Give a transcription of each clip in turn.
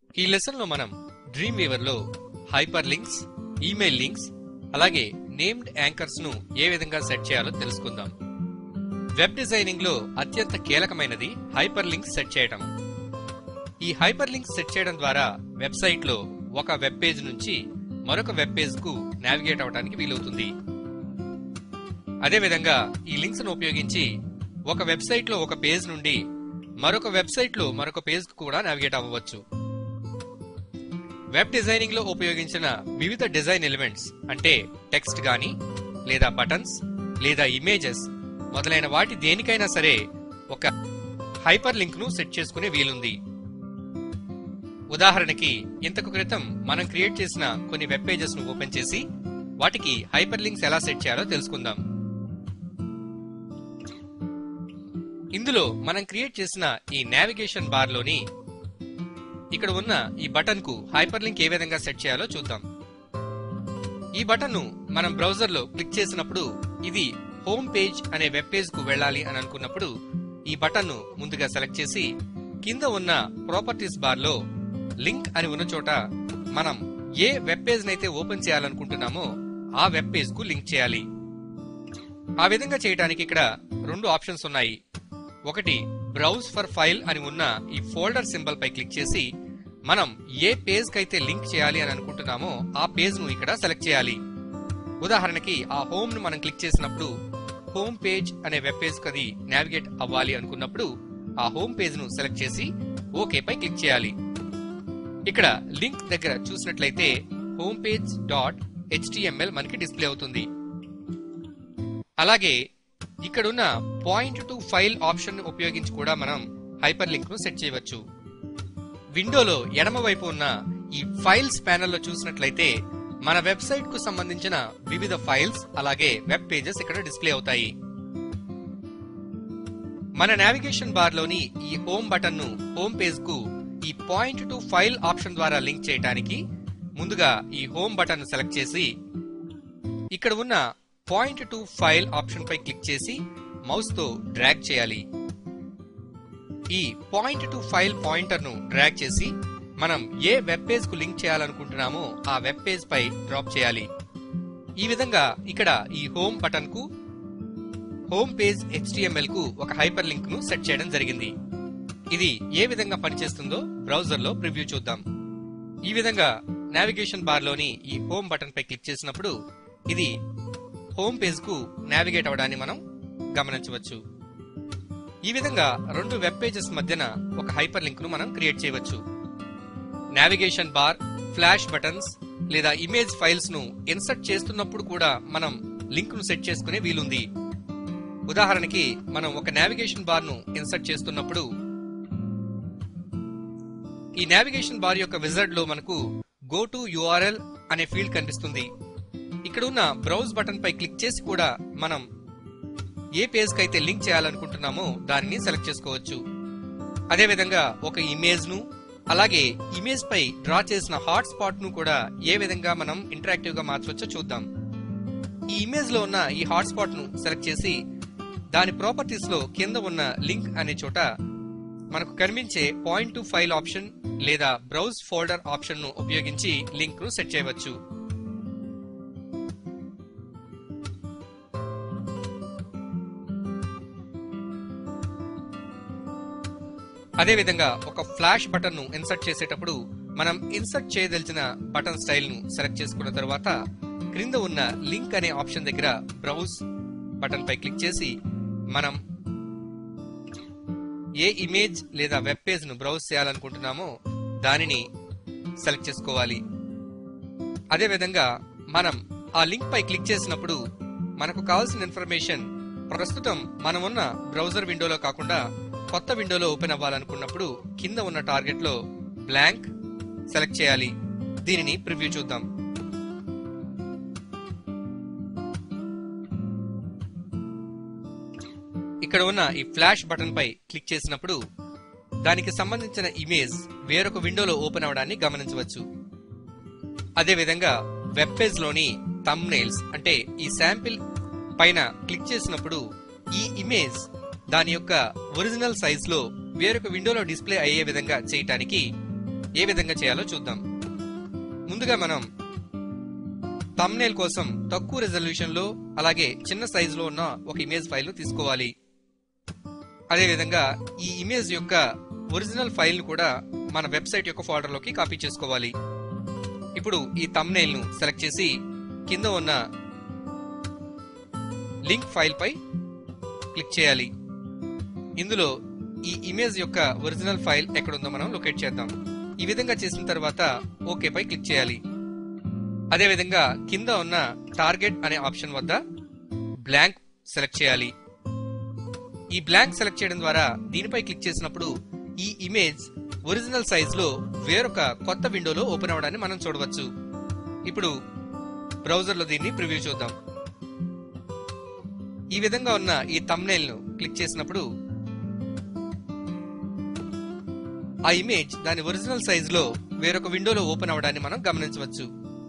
ఈ లెసన్ లో మనం డ్రీమ్ వీవర్ లో హైపర్ లింక్స్ ఈమెయిల్ లింక్స్ అలాగే నేమ్డ్ యాంకర్స్ ను ఏ విధంగా సెట్ చేయాలో తెలుసుకుందాం వెబ్ డిజైనింగ్ లో అత్యంత కీలకమైనది హైపర్ లింక్స్ సెట్ చేయడం ఈ హైపర్ లింక్స్ సెట్ చేయడం ద్వారా వెబ్సైట్ లో ఒక వెబ్ పేజ్ నుంచి మరొక వెబ్ పేజ్ కు నావిగేట్ అవడానికి వీలవుతుంది అదేవిధంగా ఈ లింక్స్ ను ఉపయోగించి ఒక వెబ్సైట్ లో ఒక పేజ్ నుండి మరొక వెబ్సైట్ లో మరొక పేజ్ కు కూడా నావిగేట్ అవ్వవచ్చు వెబ్ డిజైనింగ్ లో ఉపయోగించిన వివిధ డిజైన్ ఎలిమెంట్స్ అంటే టెక్స్ట్ గాని లేదా బటన్స్ లేదా ఇమేజెస్ మొదలైన వాటి దేనికైనా సరే ఒక హైపర్ లింక్ ను సెట్ చేసుకునే వీలుంది ఉదాహరణకి ఇంతకు క్రితం మనం క్రియేట్ చేసిన కొన్ని వెబ్ పేజెస్ ను ఓపెన్ చేసి వాటికి హైపర్ లింక్స్ ఎలా సెట్ చేయాలో తెలుసుకుందాం ఇందులో మనం క్రియేట్ చేసిన ఈ నావిగేషన్ బార్ లోని ఇక్కడ ఉన్న ఈ బటన్ కు హైపర్ లింక్ ఏ విధంగా సెట్ చేయాలో చూద్దాం ఈ బటన్ ను మనం బ్రౌజర్ లో క్లిక్ చేసినప్పుడు ఇది హోమ్ పేజ్ అనే వెబ్ పేజ్ కు వెళ్ళాలి అని అనుకున్నప్పుడు ఈ బటన్ ను ముందుగా సెలెక్ట్ చేసి కింద ఉన్న ప్రాపర్టీస్ బార్ లో లింక్ అని ఉన్న చోట మనం ఏ వెబ్ పేజ్ నైతే ఓపెన్ చేయాలనుకుంటున్నామో ఆ వెబ్ పేజ్ కు లింక్ చేయాలి ఆ విధంగా చేయడానికి ఇక్కడ రెండు ఆప్షన్స్ ఉన్నాయి ఒకటి బ్రౌజ్ ఫర్ ఫైల్ అని ఉన్న ఈ ఫోల్డర్ సింబల్ పై క్లిక్ చేసి మనం ఏ పేజ్ కైతే లింక్ చేయాలి అని అనుకుంటున్నామో ఆ పేజ్ ను ఇక్కడ సెలెక్ట్ చేయాలి ఉదాహరణకి ఆ హోమ్ ను మనం క్లిక్ చేసినప్పుడు హోమ్ పేజ్ అనే వెబ్ పేజ్ కది నావిగేట్ అవ్వాలి అనుకున్నప్పుడు ఆ హోమ్ పేజ్ ను సెలెక్ట్ చేసి ఓకే పై క్లిక్ చేయాలి ఇక్కడ లింక్ దగ్గర చూసినట్లయితే హోమ్ పేజ్ డాట్ హెచ్టిఎంఎల్ మనకి డిస్ప్లే అవుతుంది అలాగే ఇక్కడున్న పాయింట్ టు ఫైల్ ఆప్షన్ ఉపయోగించి కూడా మనం హైపర్ లింక్ ను సెట్ చేయవచ్చు విండోలో ఎడమ వైపు ఉన్న ఈ ఫైల్స్ ప్యానెల్లో చూసినట్లయితే మన వెబ్సైట్ కు సంబంధించిన వివిధ ఫైల్స్ అలాగే వెబ్ పేజెస్ ఇక్కడ డిస్ప్లే అవుతాయి మన నావిగేషన్ బార్ లోని ఈ హోమ్ బటన్ ను హోమ్ పేజ్ కు ఈ పాయింట్ టు ఫైల్ ఆప్షన్ ద్వారా లింక్ చేయడానికి ముందుగా ఈ హోమ్ బటన్ ను సెలెక్ట్ చేసి ఇక్కడ ఉన్న పాయింట్ టు ఫైల్ ఆప్షన్ పై క్లిక్ చేసి మౌస్ తో డ్రాగ్ చేయాలి ఈ పాయింట్ టు ఫైల్ పాయింటర్ ను డ్రాగ్ చేసి మనం ఏ వెబ్ పేజ్ కు లింక్ చేయాలనుకుంటున్నామో ఆ వెబ్ పేజ్ పై డ్రాప్ చేయాలి ఈ విధంగా ఇక్కడ ఈ హోమ్ బటన్ కు హోమ్ పేజ్ హెచ్టిఎంఎల్ కు ఒక హైపర్ లింక్ ను సెట్ చేయడం జరిగింది ఇది ఏ విధంగా పనిచేస్తుందో బ్రౌజర్ లో ప్రివ్యూ చూద్దాం ఈ విధంగా నావిగేషన్ బార్ లోని ఈ హోమ్ బటన్ పై క్లిక్ చేసినప్పుడు ఇది హోమ్ పేజ్ కు నావిగేట్ అవడాన్ని మనం గమనించవచ్చు ఈ విధంగా రెండు వెబ్ పేజెస్ మధ్యన ఒక హైపర్ లింక్ ను మనం క్రియేట్ చేయవచ్చు నావిగేషన్ బార్ ఫ్లాష్ బటన్స్ లేదా ఇమేజ్ ఫైల్స్ ను ఇన్సర్ట్ చేస్తున్నప్పుడు కూడా మనం లింక్ ను సెట్ చేసుకునే వీలుంది ఉదాహరణకి మనం ఒక నావిగేషన్ బార్ ను ఇన్సర్ట్ చేస్తున్నప్పుడు ఈ నావిగేషన్ బార్ యొక్క విజర్డ్ లో మనకు గో టు యుఆర్ఎల్ అనే ఫీల్డ్ కనిపిస్తుంది ఇక్కడ ఉన్న బ్రౌజ్ బటన్ పై క్లిక్ చేసి కూడా మనం ఏ పేజ్ కైతే లింక్ చేయాలనుకుంటున్నామో దానిని సెలెక్ట్ చేసుకోవచ్చు అదేవిధంగా ఒక ఇమేజ్ ను అలాగే ఇమేజ్ పై డ్రా చేసిన హాట్ స్పాట్ ను కూడా ఏ విధంగా మనం ఇంటరాక్టివ్ గా మార్చవచ్చో చూద్దాం ఈ ఇమేజ్ లో ఉన్న ఈ హాట్ స్పాట్ ను సెలెక్ట్ చేసి దాని ప్రాపర్టీస్ లో కింద ఉన్న లింక్ అనే చోట మనకు కనిపించే పాయింట్ టు ఫైల్ ఆప్షన్ లేదా బ్రౌజ్ ఫోల్డర్ ఆప్షన్ ను ఉపయోగించి లింక్ ను సెట్ చేయవచ్చు అదేవిధంగా ఒక ఫ్లాష్ బటన్ ను ఇన్సర్ట్ చేసేటప్పుడు మనం ఇన్సర్ట్ చేయదలిచిన బటన్ స్టైల్ ను సెలెక్ట్ చేసుకున్న తర్వాత క్రింద ఉన్న లింక్ అనే ఆప్షన్ దగ్గర బ్రౌజ్ బటన్ పై క్లిక్ చేసి మనం ఏ ఇమేజ్ లేదా వెబ్ పేజ్ ను బ్రౌజ్ చేయాలనుకుంటున్నామో దానిని సెలెక్ట్ చేసుకోవాలి అదేవిధంగా మనం ఆ లింక్ పై క్లిక్ చేసినప్పుడు మనకు కావాల్సిన ఇన్ఫర్మేషన్ ప్రస్తుతం మనం ఉన్న బ్రౌజర్ విండోలో కాకుండా కొత్త విండోలో ఓపెన్ అవ్వాలనుకున్నప్పుడు కింద ఉన్న టార్గెట్ లో బ్లాంక్ సెలెక్ట్ చేయాలి దీనిని ప్రివ్యూ చూద్దాం ఇక్కడ ఉన్న ఈ ఫ్లాష్ బటన్ పై క్లిక్ చేసినప్పుడు దానికి సంబంధించిన ఇమేజ్ వేరొక విండోలో ఓపెన్ అవడాన్ని గమనించవచ్చు అదేవిధంగా వెబ్ పేజ్ లోని థంబ్నెయిల్స్ అంటే ఈ శాంపిల్ పైన క్లిక్ చేసినప్పుడు ఈ ఇమేజ్ దాని యొక్క ఒరిజినల్ సైజ్ లో వేరొక విండోలో డిస్ప్లే అయ్యే విధంగా చేయటానికి ఏ విధంగా చేయాలో చూద్దాం ముందుగా మనం తమ్నేల్ కోసం తక్కువ రెజల్యూషన్ లో అలాగే చిన్న సైజ్ లో ఉన్న ఒక ఇమేజ్ ఫైల్ ను తీసుకోవాలి అదేవిధంగా ఈ ఇమేజ్ యొక్క ఒరిజినల్ ఫైల్ ను కూడా మన వెబ్సైట్ యొక్క ఫోల్డర్ లోకి కాపీ చేసుకోవాలి ఇప్పుడు ఈ తమ్నేల్ ను సెలెక్ట్ చేసి కింద ఉన్న లింక్ ఫైల్ పై క్లిక్ చేయాలి ఇందులో ఈ ఇమేజ్ యొక్క ఒరిజినల్ ఫైల్ ఎక్కడుందో మనం లొకేట్ చేద్దాం ఈ విధంగా చేసిన తర్వాత ఓకే పై క్లిక్ చేయాలి అదేవిధంగా కింద ఉన్న టార్గెట్ అనే ఆప్షన్ వద్ద బ్లాంక్ సెలెక్ట్ చేయాలి ఈ బ్లాంక్ సెలెక్ట్ చేయడం ద్వారా దీనిపై క్లిక్ చేసినప్పుడు ఈ ఇమేజ్ ఒరిజినల్ సైజ్ లో వేరొక కొత్త విండోలో ఓపెన్ అవడాన్ని మనం చూడవచ్చు ఇప్పుడు బ్రౌజర్ లో దీన్ని ప్రివ్యూ చూద్దాం ఈ విధంగా ఉన్న ఈ తమ్నైల్ ను క్లిక్ చేసినప్పుడు ఆ ఇమేజ్ దాని ఒరిజినల్ సైజ్ లో వేరొక విండోలో ఓపెన్ అవడాన్ని మనం గమనించవచ్చు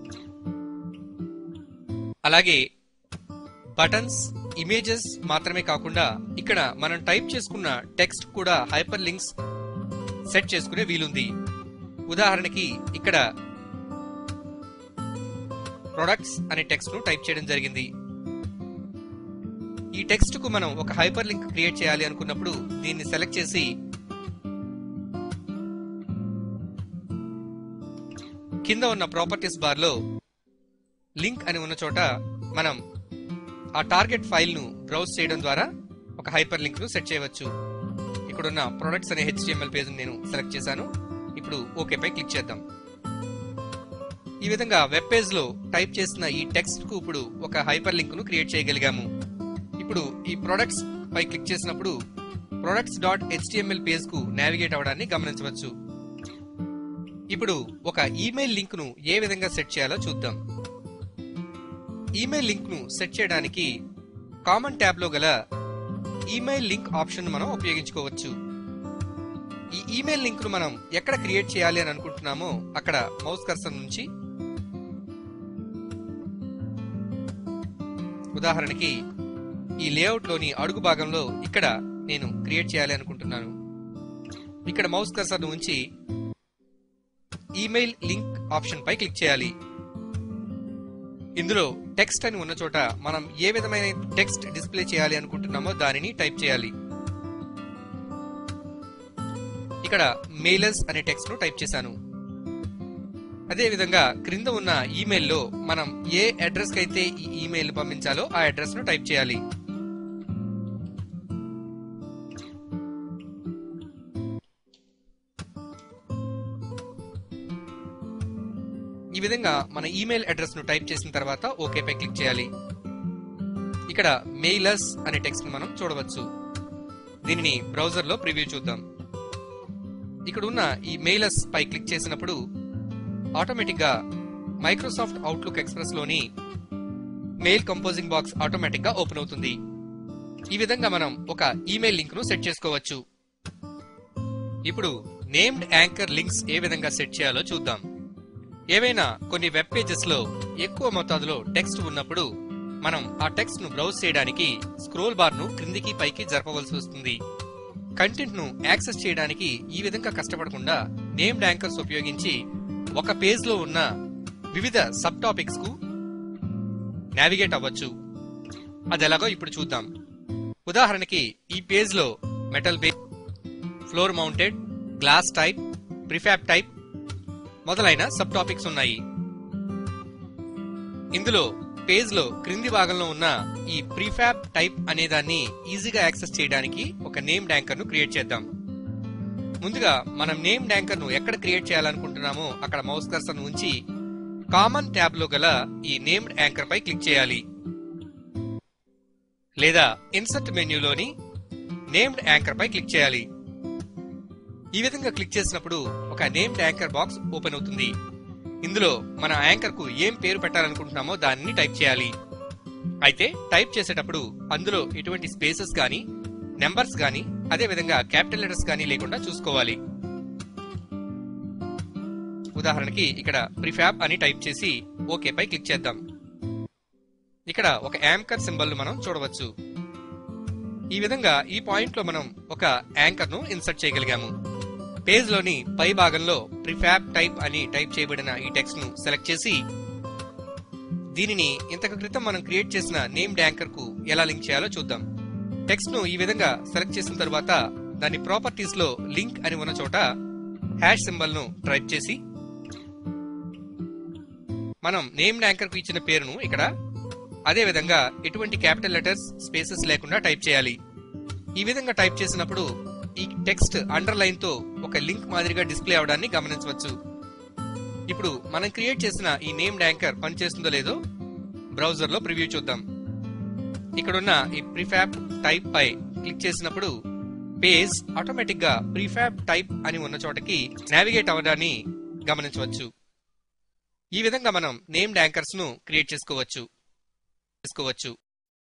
అలాగే బటన్స్ ఇమేజెస్ మాత్రమే కాకుండా ఇక్కడ మనం టైప్ చేసుకున్న టెక్స్ట్ కూడా హైపర్ లింక్స్ సెట్ చేసుకునే వీలుంది ఉదాహరణకి ఇక్కడ ప్రొడక్ట్స్ అనే టెక్స్ట్ ను టైప్ చేయడం జరిగింది ఈ టెక్స్ట్ కు మనం ఒక హైపర్ లింక్ క్రియేట్ చేయాలి అనుకున్నప్పుడు దీన్ని సెలెక్ట్ చేసి కింద ఉన్న ప్రాపర్టీస్ బార్ లో లింక్ అని ఉన్న చోట మనం ఆ టార్గెట్ ఫైల్ ను బ్రౌజ్ చేయడం ద్వారా ఒక హైపర్ లింక్ ను సెట్ చేయవచ్చు ఇక్కడున్న ప్రొడక్ట్స్ అనే హెచ్టిఎంఎల్ పేజ్ నేను సెలెక్ట్ చేశాను ఇప్పుడు ఓకే పై క్లిక్ చేద్దాం ఈ విధంగా వెబ్ పేజ్ లో టైప్ చేసిన ఈ టెక్స్ట్ కు ఇప్పుడు ఒక హైపర్ లింక్ ను క్రియేట్ చేయగలిగాము ఇప్పుడు ఈ ప్రొడక్ట్స్ పై క్లిక్ చేసినప్పుడు ప్రొడక్ట్స్ డాట్ హెచ్టిఎంఎల్ పేజ్ కు నావిగేట్ అవడాన్ని గమనించవచ్చు ఇప్పుడు ఒక ఈమెయిల్ లింక్ ను ఏ విధంగా సెట్ చేయాలో చూద్దాం ఈమెయిల్ లింక్ ను సెట్ చేయడానికి కామన్ ట్యాబ్ లో గల ఈమెయిల్ లింక్ ఆప్షన్ మనం ఉపయోగించుకోవచ్చు ఈ ఈమెయిల్ లింక్ ను మనం ఎక్కడ క్రియేట్ చేయాలి అని అనుకుంటున్నామో అక్కడ మౌస్ కర్సర్ నుంచి ఉదాహరణకి ఈ లేఅవుట్ లోని అడుగు భాగంలో ఇక్కడ నేను క్రియేట్ చేయాలి అనుకుంటున్నాను ఇక్కడ మౌస్ కర్సర్ ఉంచి ఈమెయిల్ లింక్ ఆప్షన్ పై క్లిక్ చేయాలి ఇందులో టెక్స్ట్ అని ఉన్న చోట మనం ఏ విధమైన టెక్స్ట్ డిస్ప్లే చేయాలి అనుకుంటున్నామో దానిని టైప్ చేయాలి ఇక్కడ మెయిలర్స్ అనే టెక్స్ట్ ను టైప్ చేశాను అదే విధంగా క్రింద ఉన్న ఈమెయిల్లో మనం ఏ అడ్రస్ కి అయితే ఈ ఈమెయిల్ పంపించాలో ఆ అడ్రస్ ను టైప్ చేయాలి ఈ విధంగా మన ఈమెయిల్ అడ్రస్ ను టైప్ చేసిన తర్వాత ఓకే పై క్లిక్ చేయాలి ఇక్కడ మెయిలర్స్ అనే టెక్స్ట్ ను మనం చూడవచ్చు దీనిని బ్రౌజర్ లో ప్రివ్యూ చూద్దాం ఇక్కడ ఉన్న ఈ మెయిలర్స్ పై క్లిక్ చేసినప్పుడు ఆటోమేటిక్ గా మైక్రోసాఫ్ట్ అవుట్లుక్ ఎక్స్ప్రెస్ లోని మెయిల్ కంపోజింగ్ బాక్స్ ఆటోమేటిక్ గా ఓపెన్ అవుతుంది ఈ విధంగా మనం ఒక ఈమెయిల్ లింక్ ను సెట్ చేసుకోవచ్చు ఇప్పుడు నేమ్డ్ యాంకర్ లింక్స్ ఏ విధంగా సెట్ చేయాలో చూద్దాం ఏవైనా కొన్ని వెబ్ పేజెస్ లో ఎక్కువ మొత్తాదులో టెక్స్ట్ ఉన్నప్పుడు మనం ఆ టెక్స్ట్ ను బ్రౌజ్ చేయడానికి స్క్రోల్ బార్ ను క్రిందికి పైకి జరపవలసి వస్తుంది కంటెంట్ ను యాక్సెస్ చేయడానికి ఈ విధంగా కష్టపడకుండా నేమ్డ్ యాంకర్స్ ఉపయోగించి ఒక పేజ్ లో ఉన్న వివిధ సబ్ టాపిక్స్ కు నావిగేట్ అవ్వచ్చు అది ఎలాగో ఇప్పుడు చూద్దాం ఉదాహరణకి ఈ పేజ్ లో metal base floor mounted glass type prefab type మొదలైన సబ్ టాపిక్స్ ఉన్నాయి ఇందులో పేజ్ లో క్రింది భాగంలో ఉన్న ఈ ప్రీఫాబ్ టైప్ అనే దాన్ని ఈజీగా యాక్సెస్ చేయడానికి ఒక నేమ్ యాంకర్ ను క్రియేట్ చేద్దాం ముందుగా మనం నేమ్ యాంకర్ ను ఎక్కడ క్రియేట్ చేయాలనుకుంటున్నామో అక్కడ మౌస్ కర్సర్ ను ఉంచి కామన్ ట్యాబ్ లో గల ఈ నేమ్డ్ యాంకర్ పై క్లిక్ చేయాలి లేదా ఇన్సర్ట్ మెన్యూలోని నేమ్డ్ యాంకర్ పై క్లిక్ చేయాలి ఈ విధంగా క్లిక్ చేసినప్పుడు ఒక నేమ్డ్ యాంకర్ బాక్స్ ఓపెన్ అవుతుంది ఇందులో మన యాంకర్ కు ఏం పేరు పెట్టాలనుకుంటున్నామో దానిని టైప్ చేయాలి అయితే టైప్ చేసేటప్పుడు అందులో ఎటువంటి స్పేసెస్ గాని నెంబర్స్ గాని అదే విధంగా క్యాపిటల్ లెటర్స్ గాని లేకుండా చూసుకోవాలి ఉదాహరణకి ఇక్కడ ప్రిఫాబ్ అని టైప్ చేసి ఓకే పై క్లిక్ చేద్దాం ఇక్కడ ఒక యాంకర్ సింబల్ ను మనం చూడవచ్చు ఈ విధంగా ఈ పాయింట్ లో మనం ఒక యాంకర్ ను ఇన్సర్ట్ చేయగలిగాము పేజ్ లోని పై భాగంలో ప్రిఫాబ్ టైప్ అని టైప్ చేయబడిన ఈ టెక్స్ట్ ను సెలెక్ట్ చేసి దీనిని ఇంతకు క్రితం మనం క్రియేట్ చేసిన నేమ్డ్ యాంకర్ కు ఎలా లింక్ చేయాలో చూద్దాం టెక్స్ట్ ను ఈ విధంగా సెలెక్ట్ చేసిన తర్వాత దాని ప్రాపర్టీస్ లో లింక్ అని ఉన్న చోట హ్యాష్ సింబల్ ను టైప్ చేసి మనం నేమ్డ్ యాంకర్ కు ఇచ్చిన పేరును ఇక్కడ అదే విధంగా ఎటువంటి క్యాపిటల్ లెటర్స్ స్పేసెస్ లేకుండా టైప్ చేయాలి ఈ విధంగా టైప్ చేసినప్పుడు ఈ టెక్స్ట్ అండర్ లైన్ తో ఒక లింక్ మాదిరిగా డిస్ప్లే అవడాన్ని గమనించవచ్చు ఇప్పుడు మనం క్రియేట్ చేసిన ఈ నేమ్డ్ యాంకర్ పనిచేస్తుందో లేదో బ్రౌజర్ లో ప్రివ్యూ చూద్దాం ఇక్కడున్న ఈ ప్రిఫాబ్ టైప్ పై క్లిక్ చేసినప్పుడు పేజ్ ఆటోమేటిక్ గా ప్రిఫాబ్ టైప్ అని ఉన్న చోటకి నావిగేట్ అవ్వడాన్ని గమనించవచ్చు ఈ విధంగా మనం నేమ్డ్ యాంకర్స్ ను క్రియేట్ చేసుకోవచ్చు చేసుకోవచ్చు